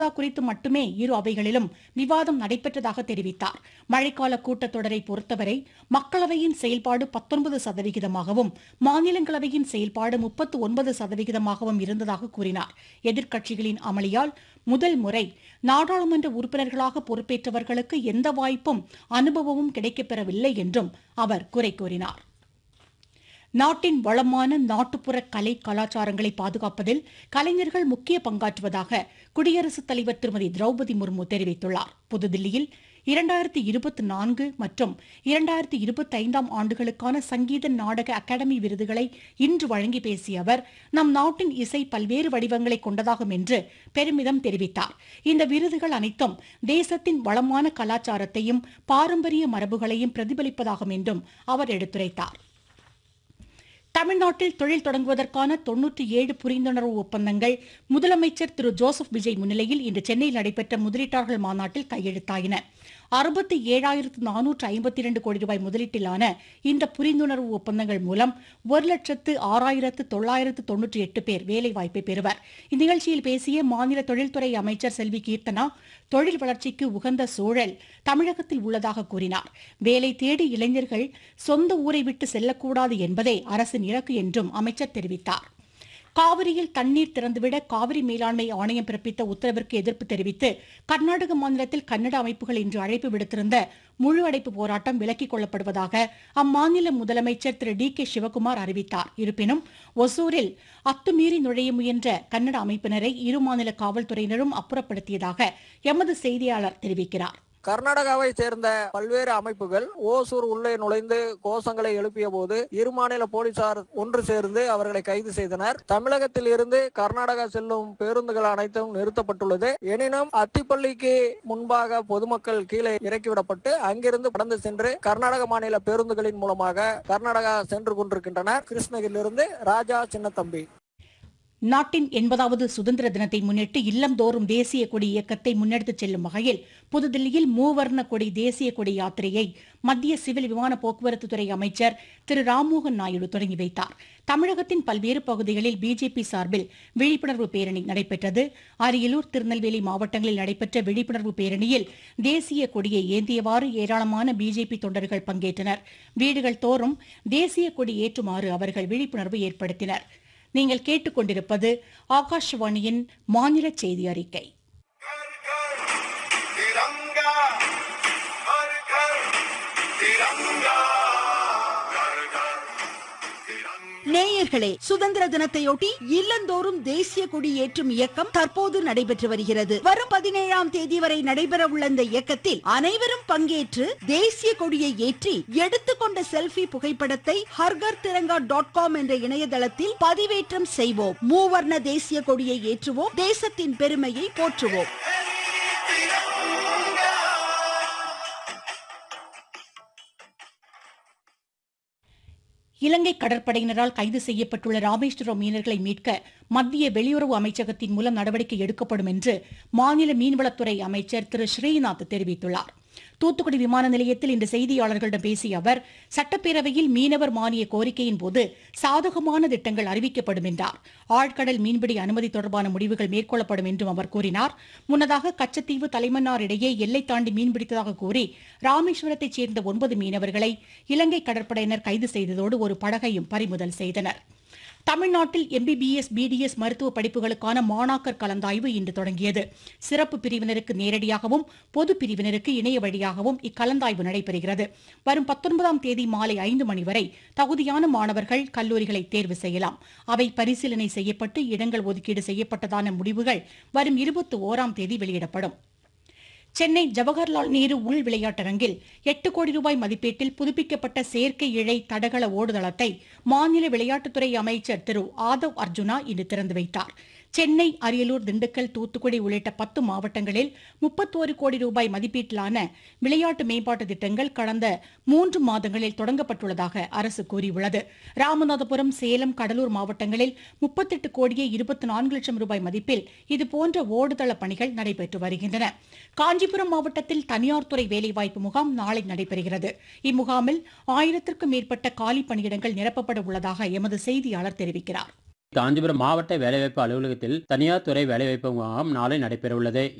குறித்து மட்டுமே இரு அவைகளிலும் விவாதம் நடைபெற்றதாக தெரிவித்தார் மழைக்கால கூட்டத்தொடரை பொறுத்தவரை மக்களவையின் செயல்பாடு பத்தொன்பது சதவிகிதமாகவும் மாநிலங்களவையின் செயல்பாடு முப்பத்து ஒன்பது சதவிகிதமாகவும் இருந்ததாக கூறினார் எதிர்க்கட்சிகளின் அமளியால் முதல் முறை நாடாளுமன்ற உறுப்பினர்களாக பொறுப்பேற்றவர்களுக்கு எந்த வாய்ப்பும் அனுபவமும் கிடைக்கப்பெறவில்லை என்றும் அவர் குறை கூறினார் நாட்டின் வளமான நாட்டுப்புற கலை கலாச்சாரங்களை பாதுகாப்பதில் கலைஞர்கள் முக்கிய பங்காற்றுவதாக குடியரசுத் தலைவர் திருமதி திரௌபதி முர்மு தெரிவித்துள்ளார் புதுதில்லியில் இரண்டாயிரத்தி இருபத்தி நான்கு மற்றும் இரண்டாயிரத்தி இருபத்தி ஐந்தாம் ஆண்டுகளுக்கான சங்கீத நாடக அகாடமி விருதுகளை இன்று வழங்கி பேசிய அவர் நம் நாட்டின் இசை பல்வேறு வடிவங்களை கொண்டதாகும் என்று பெருமிதம் தெரிவித்தார் இந்த விருதுகள் அனைத்தும் தேசத்தின் வளமான கலாச்சாரத்தையும் பாரம்பரிய மரபுகளையும் பிரதிபலிப்பதாகும் என்றும் அவர் எடுத்துரைத்தார் தமிழ்நாட்டில் தொழில் தொடங்குவதற்கான தொன்னூற்றி ஏழு புரிந்துணர்வு ஒப்பந்தங்கள் முதலமைச்சர் திரு ஜோசப் விஜய் முன்னிலையில் இன்று சென்னையில் நடைபெற்ற முதலீட்டாளர்கள் மாநாட்டில் கையெழுத்தாயின அறுபத்தி ஏழாயிரத்து நானூற்று ஐம்பத்தி இரண்டு கோடி ரூபாய் முதலீட்டிலான இந்த புரிந்துணர்வு ஒப்பந்தங்கள் மூலம் ஒரு லட்சத்து ஆறாயிரத்து தொள்ளாயிரத்து தொன்னூற்றி எட்டு பேர் வேலைவாய்ப்பை பெறுவர் இந்நிகழ்ச்சியில் பேசிய மாநில தொழில்துறை அமைச்சர் செல்வி கீர்த்தனா தொழில் வளர்ச்சிக்கு உகந்த சூழல் தமிழகத்தில் உள்ளதாக கூறினார் வேலை தேடி இளைஞர்கள் சொந்த ஊரை விட்டு செல்லக்கூடாது என்பதே அரசின் இலக்கு என்றும் அமைச்சர் தெரிவித்தார் காவிரியில் தண்ணீர் திறந்துவிட காவிரி மேலாண்மை ஆணையம் பிறப்பித்த உத்தரவிற்கு எதிர்ப்பு தெரிவித்து கர்நாடக மாநிலத்தில் கன்னட அமைப்புகள் இன்று அழைப்பு விடுத்திருந்த முழு அடைப்பு போராட்டம் விலக்கிக் கொள்ளப்படுவதாக அம்மாநில முதலமைச்சர் திரு டி கே சிவகுமார் அறிவித்தார் இருப்பினும் ஒசூரில் அத்துமீறி நுழைய முயன்ற கன்னட அமைப்பினரை இரு மாநில காவல்துறையினரும் அப்புறப்படுத்தியதாக எமது செய்தியாளர் தெரிவிக்கிறார் கர்நாடகாவை சேர்ந்த பல்வேறு அமைப்புகள் ஓசூர் உள்ளே நுழைந்து கோஷங்களை எழுப்பிய போது இரு மாநில போலீசார் ஒன்று சேர்ந்து அவர்களை கைது செய்தனர் தமிழகத்தில் இருந்து கர்நாடகா செல்லும் பேருந்துகள் அனைத்தும் நிறுத்தப்பட்டுள்ளது எனினும் அத்திப்பள்ளிக்கு முன்பாக பொதுமக்கள் கீழே இறக்கிவிடப்பட்டு அங்கிருந்து கடந்து சென்று கர்நாடக மாநில பேருந்துகளின் மூலமாக கர்நாடகா சென்று கொண்டிருக்கின்றனர் கிருஷ்ணகிரியிலிருந்து ராஜா சின்னத்தம்பி நாட்டின் எண்பதாவது சுதந்திர தினத்தை முன்னிட்டு இல்லந்தோறும் தேசிய கொடி இயக்கத்தை முன்னெடுத்துச் செல்லும் வகையில் புதுதில்லியில் மூவர்ண கொடி தேசிய கொடி யாத்திரையை மத்திய சிவில் விமான போக்குவரத்து துறை அமைச்சர் திரு ராம்மோகன் நாயுடு தொடங்கி வைத்தார் தமிழகத்தின் பல்வேறு பகுதிகளில் பிஜேபி சார்பில் விழிப்புணர்வு பேரணி நடைபெற்றது அரியலூர் திருநெல்வேலி மாவட்டங்களில் நடைபெற்ற விழிப்புணர்வு பேரணியில் தேசிய கொடியை ஏந்தியவாறு ஏராளமான பிஜேபி தொண்டர்கள் பங்கேற்றனர் வீடுகள் தோறும் தேசிய கொடி ஏற்றுமாறு அவர்கள் விழிப்புணர்வு ஏற்படுத்தினர் நீங்கள் கேட்டுக்கொண்டிருப்பது ஆகாஷவாணியின் மாநில செய்தி அறிக்கை घर घर तिरंगा हर घर तिरंगा घर घर तिरंगा நேயர்களே சுதந்திர தினத்தையொட்டி இல்லந்தோறும் தேசிய கொடி ஏற்றும் இயக்கம் தற்போது நடைபெற்று வருகிறது வரும் பதினேழாம் தேதி வரை நடைபெற உள்ள இந்த இயக்கத்தில் அனைவரும் பங்கேற்று தேசிய கொடியை ஏற்றி எடுத்துக்கொண்ட செல்ஃபி புகைப்படத்தை ஹர்கர் திரங்கா டாட் காம் என்ற இணையதளத்தில் பதிவேற்றம் செய்வோம் மூவர்ண தேசிய கொடியை ஏற்றுவோம் தேசத்தின் பெருமையை போற்றுவோம் இலங்கை கடற்படையினரால் கைது செய்யப்பட்டுள்ள ராமேஸ்வரம் மீனர்களை மீட்க மத்திய வெளியுறவு அமைச்சகத்தின் மூலம் நடவடிக்கை எடுக்கப்படும் என்று மாநில மீன்வளத்துறை அமைச்சர் திரு ஸ்ரீநாத் தெரிவித்துள்ளார் தூத்துக்குடி விமான நிலையத்தில் இன்று செய்தியாளர்களிடம் பேசிய அவர் சட்டப்பேரவையில் மீனவர் மானிய கோரிக்கையின் போது சாதகமான திட்டங்கள் அறிவிக்கப்படும் என்றார் ஆழ்கடல் மீன்பிடி அனுமதி தொடர்பான முடிவுகள் மேற்கொள்ளப்படும் என்றும் அவர் கூறினார் முன்னதாக கச்சத்தீவு தலைமன்னார் இடையே எல்லை தாண்டி மீன்பிடித்ததாக கூறி ராமேஸ்வரத்தைச் சேர்ந்த ஒன்பது மீனவர்களை இலங்கை கடற்படையினர் கைது செய்ததோடு ஒரு படகையும் பறிமுதல் செய்தனர் தமிழ்நாட்டில் எம்பிபிஎஸ் பிடிஎஸ் மருத்துவ படிப்புகளுக்கான மாணாக்கர் கலந்தாய்வு இன்று தொடங்கியது சிறப்பு பிரிவினருக்கு நேரடியாகவும் பொது பிரிவினருக்கு இணைய வழியாகவும் இக்கலந்தாய்வு நடைபெறுகிறது வரும் பத்தொன்பதாம் தேதி மாலை ஐந்து மணி வரை தகுதியான மாணவர்கள் கல்லூரிகளை தேர்வு செய்யலாம் அவை பரிசீலனை செய்யப்பட்டு இடங்கள் ஒதுக்கீடு செய்யப்பட்டதான முடிவுகள் வரும் இருபத்தி ஓராம் தேதி வெளியிடப்படும் சென்னை ஜவஹர்லால் நேரு உள் விளையாட்டரங்கில் எட்டு கோடி ரூபாய் மதிப்பீட்டில் புதுப்பிக்கப்பட்ட செயற்கை இழை தடகள ஓடுதளத்தை மாநில விளையாட்டுத்துறை அமைச்சர் திரு ஆதவ் அர்ஜுனா இன்று திறந்து வைத்தார் சென்னை அரியலூர் திண்டுக்கல் தூத்துக்குடி உள்ளிட்ட பத்து மாவட்டங்களில் முப்பத்தோரு கோடி ரூபாய் மதிப்பீட்டிலான விளையாட்டு மேம்பாட்டு திட்டங்கள் கடந்த மூன்று மாதங்களில் தொடங்கப்பட்டுள்ளதாக அரசு கூறியுள்ளது ராமநாதபுரம் சேலம் கடலூர் மாவட்டங்களில் முப்பத்தெட்டு கோடியே இருபத்தி நான்கு லட்சம் ரூபாய் மதிப்பில் இதுபோன்ற ஓடுதள பணிகள் நடைபெற்று வருகின்றன காஞ்சிபுரம் மாவட்டத்தில் தனியார் துறை வேலைவாய்ப்பு முகாம் நாளை நடைபெறுகிறது இம்முகாமில் ஆயிரத்திற்கும் மேற்பட்ட காலி பணியிடங்கள் நிரப்பப்பட உள்ளதாக எமது செய்தியாளர் தெரிவிக்கிறார் காஞ்சிபுரம் மாவட்ட வேலைவாய்ப்பு அலுவலகத்தில் தனியார் துறை வேலைவாய்ப்பு முகாம் நாளை நடைபெறவுள்ளது